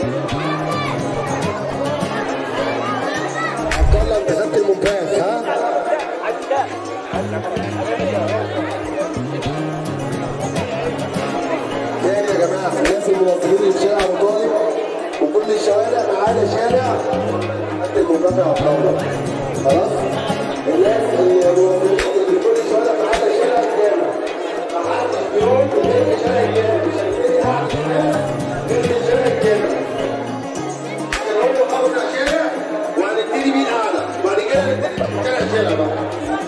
عبد الله انت خدت الممتاز ها تاني يا جماعه الناس الموظفين في شارع ابو طالب وكل الشوارع ما عدا شارع خدت الممتاز يا عبد الله خلاص الناس الموظفين في كل الشوارع ما عدا شارع الجامع ما حدش بيقول ان شارع الجامع مش هنبتدي قاعد غير شارع الجامع نقول له اول شارع وهنبتدي بيه قاعده وبعد كده هنبتدي شارع شارع بقى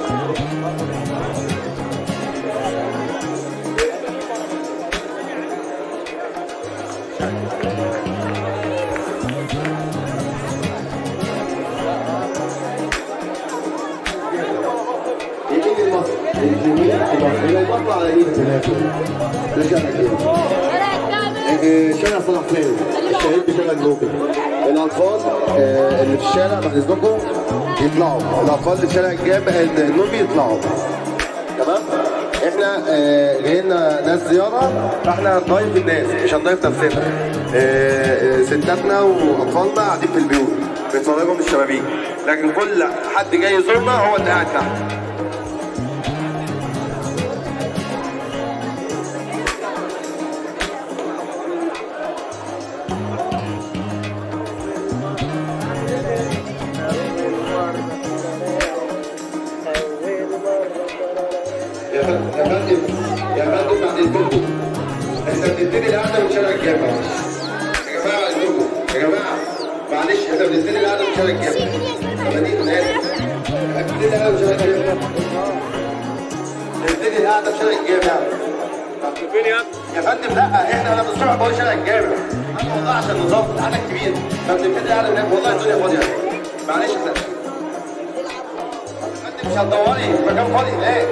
يمين المصر اليمين المصر اللي يبطل على يمين ثلاثة رجعنا كده إيه، شارع صلاح فين الشهيد بشارع النوبي الاطفال آه، اللي في الشارع بعد اذنكم يطلعوا الاطفال اللي في شارع الجامع النوبي يطلعوا تمام احنا آه، جاي لنا ناس زياره فاحنا هنضيف الناس مش هنضيف نفسنا آه، آه، ستاتنا واطفالنا قاعدين في البيوت بيتفرجوا من الشبابيك لكن كل حد جاي يزورنا هو اللي قاعد تحت يا فندم يا فندم يا فندم بعد اذنكم احنا بنبتدي القعده من شارع الجامع يا جماعه بعد اذنكم يا جماعه معلش احنا بنبتدي القعده من شارع الجامع طب دي من اسف بنبتدي القعده من شارع الجامع بنبتدي القعده في شارع الجامع فين يا يا فندم لا احنا انا بالصبح بقول شارع الجامع انا والله عشان نظام عدد كبير فبنبتدي القعده من هناك والله الدنيا فاضيه معلش احنا يا فندم مش هتدوري مكان فاضي هناك